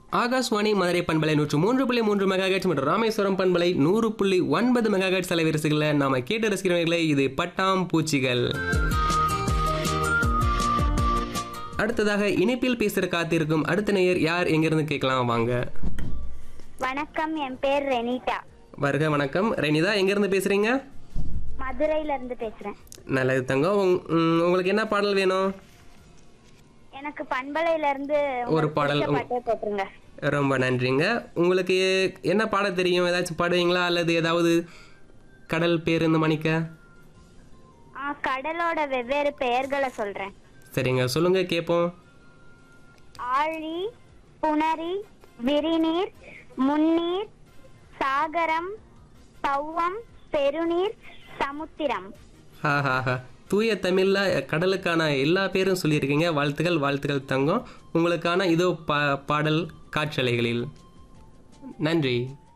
ஆகாஷ்வாணி மதுரை பண்பலை நூற்று மூன்று புள்ளி மூன்று மெகாஹெட்ஸ் மற்றும் ராமேஸ்வரம் பண்பலை நூறு புள்ளி ஒன்பது மெகாஹெட்ஸ் அலைவரிசைகளில் நாம கேட்டு ரசிக்கிறவர்களே இது பட்டாம் பூச்சிகள் அடுத்ததாக இணைப்பில் பேசுற காத்திருக்கும் அடுத்த நேயர் யார் எங்கிருந்து கேட்கலாம் வாங்க வணக்கம் என் பேர் ரெனிதா வருக வணக்கம் ரெனிதா எங்கிருந்து பேசுறீங்க மதுரையில இருந்து பேசுறேன் நல்லது தங்கம் உங்- ம், உங்களுக்கு என்ன பாடல் வேணும் எனக்கு பண்பலையில இருந்து ஒரு பாடல் உங்க- பாட்டே போட்டுருங்க ரொம்ப நன்றிங்க உங்களுக்கு என்ன பாட தெரியும் ஏதாச்சும் பாடுவீங்களா அல்லது ஏதாவது கடல் பேர் இந்த மணிக்க ஆ கடலோட வெவ்வேறு பெயர்களை சொல்றேன் சரிங்க சொல்லுங்க கேட்போம் ஆழி புணரி விரிநீர் முன்னீர் சாகரம் பௌவம் பெருநீர் சமுத்திரம் ஹாஹாஹா தூய தமிழ்ல கடலுக்கான எல்லா பேரும் சொல்லியிருக்கீங்க வாழ்த்துக்கள் வாழ்த்துக்கள் தங்கம் உங்களுக்கான இதோ பா பாடல் காற்றலைகளில் நன்றி